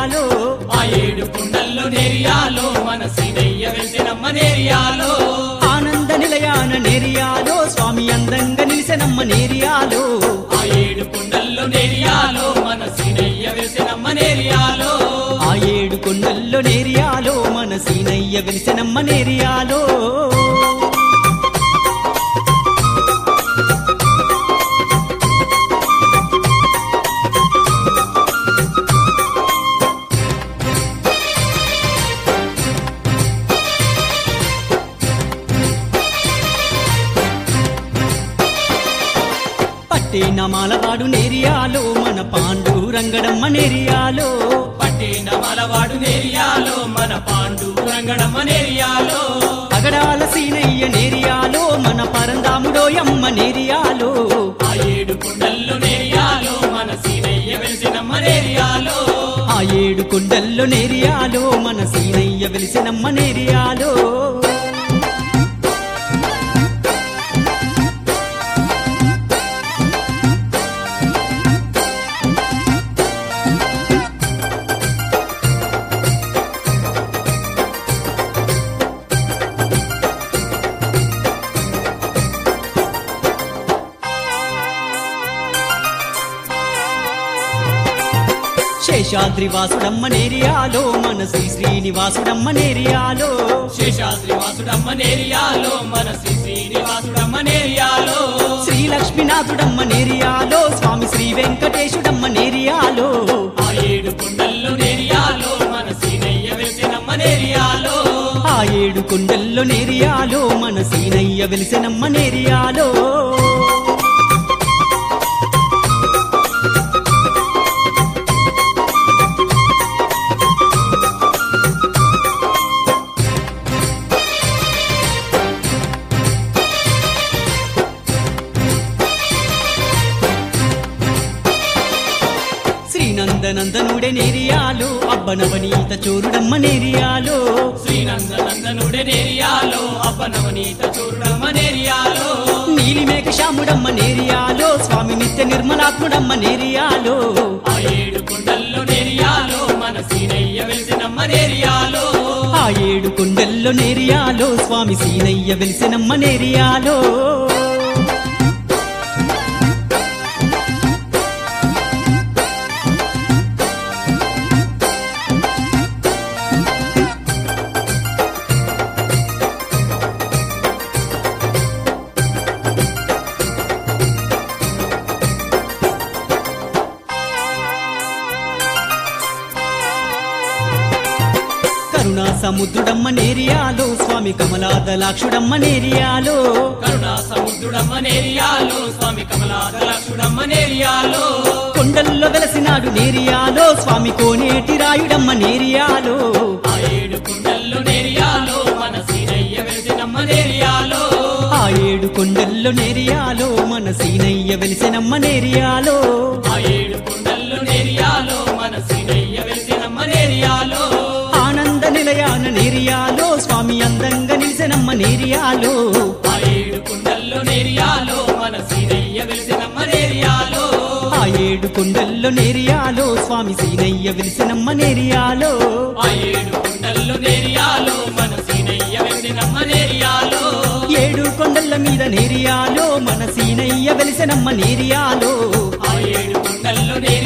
నేరియాలో ఆ ఏడు కుండల్లో నేరియాలో మన సీనయ్య వెలిసినమ్మ నేరియాలో ఆనంద నిలయాన నేరియాలో స్వామి అందంగా నిలిసెనమ్మ నేరియాలో ఆ ఏడు కుండల్లో నేరియాలో మన సీనయ్య వెలిసినమ్మ నేరియాలో ఆ ఏడు కొండల్లో నేరియాలో మన సీనయ్య వెలిసెనమ్మ నేరియాలో పట్టే నమాలవాడు నేరియాలో మన పాండు రంగడమ్మ నేరియాలో పట్టిన మలవాడు నేరియాలో మన పాండు రంగడమ్మ నేరియాలో అగడాల సీనయ్య నేరియాలో మన పరందాముడోయమ్మ నేరియాలో ఆ ఏడు కుండల్లో నేరియాలో మన సీనయ్య వెలిసినమ్మ నేరియాలో ఆ ఏడు కొండల్లో నేరియాలో మన సీనయ్య వెలిసినమ్మ నేరియాలో శేషాద్రి వాసుడమ్మ నేరియాలో మన శ్రీ శ్రీనివాసుడమ్మ నేరియాలో శేషాద్రి వాసుడమ్మ నేరియాలో మన శ్రీ శ్రీనివాసుడమ్మ నేరియాలో శ్రీ లక్ష్మీనాథుడమ్మ నేరియాలో స్వామి శ్రీ వెంకటేశుడమ్మ నేరియాలో ఆ ఏడు కుండల్లో నేరియాలో మన సీనయ్య వెలిసినమ్మ నేరియాలో ఆ ఏడు కొండల్లో నేరియాలో మన సీనయ్య వెలిసెనమ్మ నేరియాలో శ్రీనందనందనుడే నేరియాలో అబ్బనవనీత చోరుడమ్మ నేరియాలో శ్రీనందనందనుడే నేరియాలో అప్పనవనీత చూడమ్మ నేరియాలో నీలిమేఘ శ్యాముడమ్మ నేరియాలో స్వామి నిత్య నిర్మలాత్ముడమ్మ నేరియాలో ఆ ఏడు కుండల్లో నేరియాలో మన సీనయ్య వెలిసినమ్మ నేరియాలో ఆ ఏడు కొండల్లో నేరియాలో స్వామి సీనయ్య వెలిసెనమ్మ నేరియాలో కరుణా సముద్రుడమ్మ నేరియాలో స్వామి కమలాదలాక్షుడమ్మ నేరియాలో కరుణా సముద్రుడమ్మ నేరియాలో స్వామి కమలాదలక్షుడమ్మ నేరియాలో కొండల్లో వెలసినాడు నేరియాలో స్వామి కోనేటి రాయుడమ్మ నేరియాలో ఆ ఏడు కుండల్లో నేరియాలో మన సీనయ్య వెలిసినమ్మ నేరియాలో ఆ ఏడు కొండల్లో నేరియాలో మన సీనయ్య వెలిసెనమ్మ నేరియాలో ఆ ఏడు కుండల్లో నేరియాలో మన సీనయ్య వెలిసినమ్మ నేరియాలో ఆనంద నిలయాన నేరియాలో స్వామి అందంగా నిలిసెనమ్మ నేరియాలో ఆ ఏడు కుండల్లో నేరియాలో మన సీనయ్య వెలిసినమ్మ నేరియాలో ఆ ఏడు కొండల్లో నేరియాలో స్వామి సీనయ్య వెలిసెనమ్మ నేరియాలో ఆ ఏడు కుండల్లో నేరియాలో మన సీనయ్య వెలిసినమ్మ నేరియాలో ఏడు కొండల మీద నేరియాలో మన సీనయ్య వెలిసెనమ్మ నేరియాలో ఆ ఏడు కుండల్లో నేరియాలో